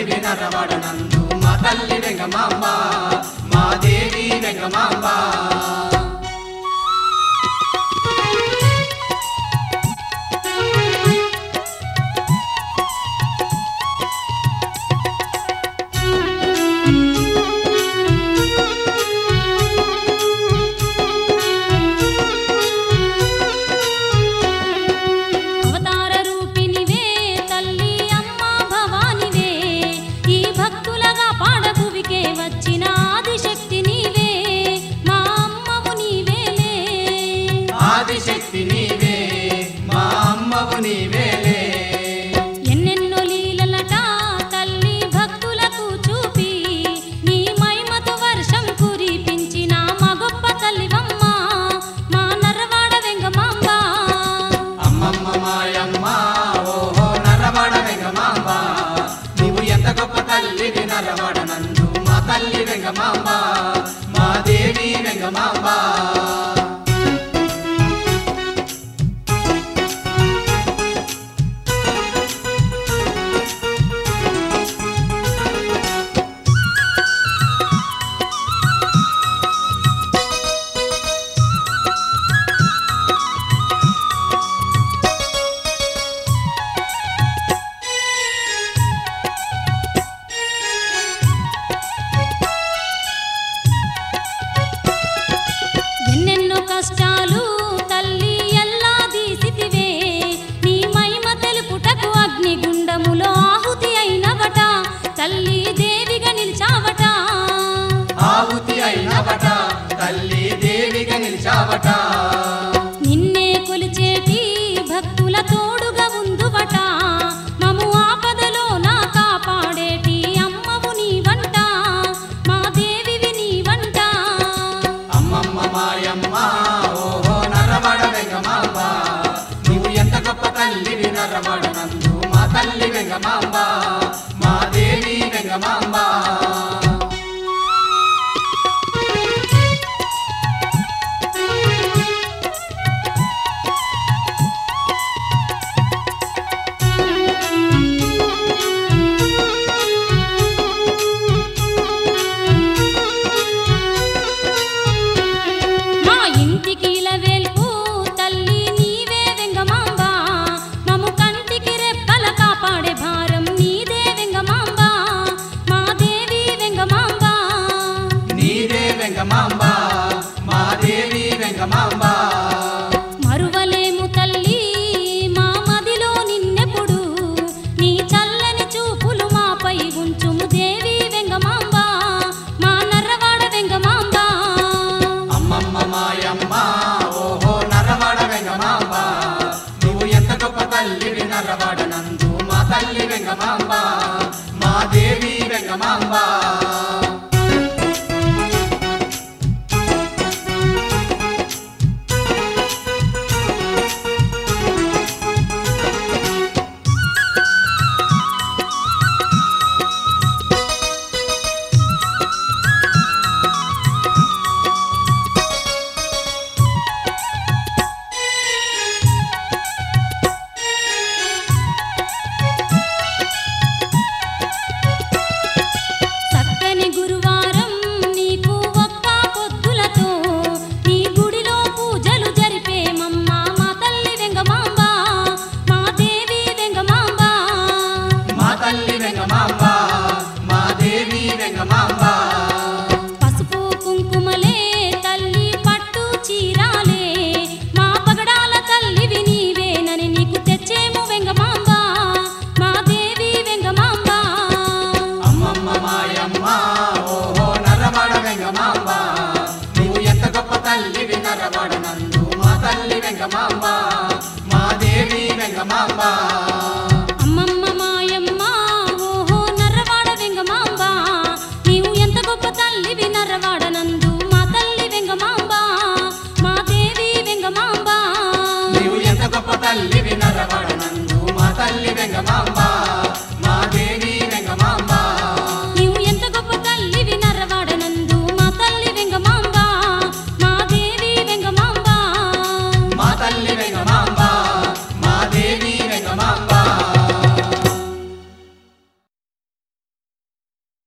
తల్లివి నరవడనందు మా తల్లి వెంగమాంబ మా దేవి వెంగమాంబ అవతార రూపినివే తల్లి అమ్మ భవానివే ఈ భక్తులగా పాడభువికే వచ్చిన ఆదిశక్తి నీవే మా అమ్మవు నీవేలే ఆదిశక్తి నీవే మా అమ్మవు నీవేలే ఎన్నెన్నో లీలలట తల్లి భక్తులకు చూపి నీ మహిమతో వర్షం కురిపించిన మా గొప్ప తల్లివమ్మ మా నరవాడ వెంగమాంబ అమ్మమ్మ మాయమ్మ ఓహో నరవడ వెంగమాంబ నువ్వు ఎంత గొప్ప తల్లివి నరవడనందు మా తల్లి వెంగమాంబ మా దేవి వెంగమాంబ ఎన్నెన్నో కష్టాలు తల్లి ఎల్లా దీసితివే నీ మహిమ తెలుపుటకు అగ్నిగుండములో ఆహుతి అయినవట తల్లి దేవిగా నిలిచావట ఆహుతి అయినవట తల్లి దేవిగా నిలిచావట నిన్నే కొలిచేటి భక్తుల తోడుగా ఉందువట మము ఆపదలో నా కాపాడేటి అమ్మవు నీ వంట మా దేవివి నీ వంట అమ్మమ్మ మాయమ్మ ఓహో నరవడ వెంగమాంబ నువ్వు ఎంత గొప్ప తల్లివి నరవడనందు మా తల్లి వెంగమాంబ మా దేవి వెంగమాంబ మా ఇంటికి ఇలవేల్పు తల్లి నీవే వెంగమాంబ మము కంటికి రెప్పల కాపాడే భారం నీదే వెంగమాంబ మా దేవి వెంగమాంబ నీదే వెంగమాంబ మా దేవి వెంగమాంబ మరువలేము తల్లి మా మదిలో నిన్నెప్పుడు నీ చల్లని చూపులు మాపై ఉంచుము దేవి వెంగమాంబ మా నర్రవాడ వెంగమాంబ అమ్మమ్మ మాయమ్మ ఓహో నరవడ వెంగమాంబ నువ్వు ఎంత గొప్ప తల్లివి నరవడనందు మా తల్లి వెంగమాంబ మా దేవి వెంగమాంబ చక్కని గురువారం నీకు ఒక్క పొద్దులతో నీ గుడిలో పూజలు జరిపేమమ్మ మా తల్లి వెంగమాంబ మా దేవి వెంగమాంబ మా తల్లి వెంగమాంబ మా దేవి వెంగమాంబ పసుపు కుంకుమలే తల్లి పట్టు చీరాలే మా పగడాల తల్లివి నీవేనని నీకు తెచ్చేము వెంగమాంబ మా దేవి వెంగమాంబ అమ్మమ్మ మాయమ్మ ఓహో నరవడ వెంగమాంబ నువ్వు ఎంత గొప్ప తల్లివి నరవడనందు మా తల్లి వెంగమాంబ మా దేవి వెంగమాంబ